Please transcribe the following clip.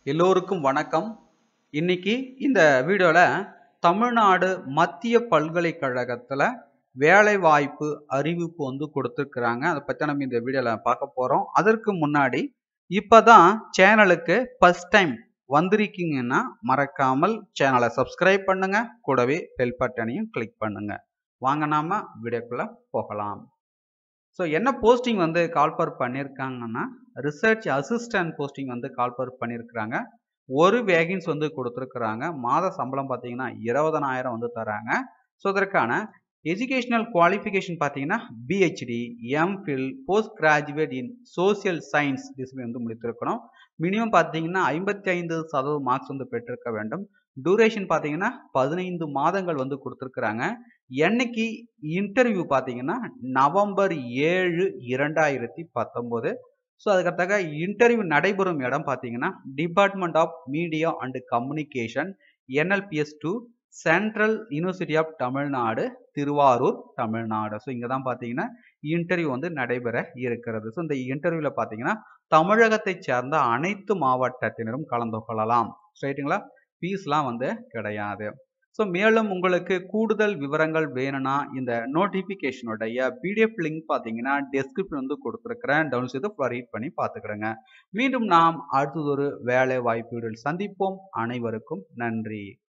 எல்லோருக்கும் வணக்கம் இன்னைக்கு இந்த வீடியோவில் தமிழ்நாடு மத்திய பல்கலைக்கழகத்தில் வேலைவாய்ப்பு அறிவிப்பு வந்து கொடுத்துருக்குறாங்க அதை பற்றி நம்ம இந்த வீடியோவில் பார்க்க போகிறோம் அதற்கு முன்னாடி இப்போ தான் சேனலுக்கு ஃபஸ்ட் டைம் வந்திருக்கீங்கன்னா மறக்காமல் சேனலை சப்ஸ்கிரைப் பண்ணுங்க கூடவே பெல் பட்டனையும் கிளிக் பண்ணுங்க வாங்க நாம வீடியோக்குள்ளே போகலாம் ஸோ என்ன போஸ்டிங் வந்து கால்பர் பண்ணியிருக்காங்கன்னா ரிசர்ச் அசிஸ்டன்ட் போஸ்டிங் வந்து கால்பர் பண்ணியிருக்கிறாங்க ஒரு வேகன்ஸ் வந்து கொடுத்துருக்குறாங்க மாத சம்பளம் பார்த்தீங்கன்னா இருபதனாயிரம் வந்து தராங்க ஸோ இதற்கான எஜுகேஷனல் குவாலிஃபிகேஷன் பார்த்தீங்கன்னா PhD MPhil post graduate in social science discipline வந்து முடித்திருக்கணும் மினிமம் பார்த்தீங்கன்னா ஐம்பத்தி ஐந்து சதவீத மார்க்ஸ் வந்து பெற்றிருக்க வேண்டும் டூரேஷன் பார்த்தீங்கன்னா பதினைந்து மாதங்கள் வந்து கொடுத்துருக்குறாங்க என்னைக்கு இன்டர்வியூ பார்த்தீங்கன்னா நவம்பர் ஏழு இரண்டாயிரத்தி பத்தொம்போது ஸோ அதுக்கடுத்தாக இன்டர்வியூ நடைபெறும் இடம் பார்த்தீங்கன்னா department of media and communication என்எல்பிஎஸ் டூ central university of Tamil Nadu Thiruvarur Tamil Nadu so இங்கே தான் பார்த்தீங்கன்னா இன்டர்வியூ வந்து நடைபெற இருக்கிறது ஸோ இந்த இன்டர்வியூவில் பார்த்தீங்கன்னா தமிழகத்தைச் சேர்ந்த அனைத்து மாவட்டத்தினரும் கலந்து கொள்ளலாம் ரைட்டுங்களா ஃபீஸ்லாம் வந்து கிடையாது ஸோ மேலும் உங்களுக்கு கூடுதல் விவரங்கள் வேணும்னா இந்த நோட்டிஃபிகேஷனுடைய பிடிஎஃப் லிங்க் பார்த்தீங்கன்னா டெஸ்கிரிப்ஷன் வந்து கொடுத்துருக்கிறேன் டவுன் செய்து ரீட் பண்ணி பார்த்துக்கிறேங்க மீண்டும் நாம் அடுத்ததொரு வேலை வாய்ப்புகளில் சந்திப்போம் அனைவருக்கும் நன்றி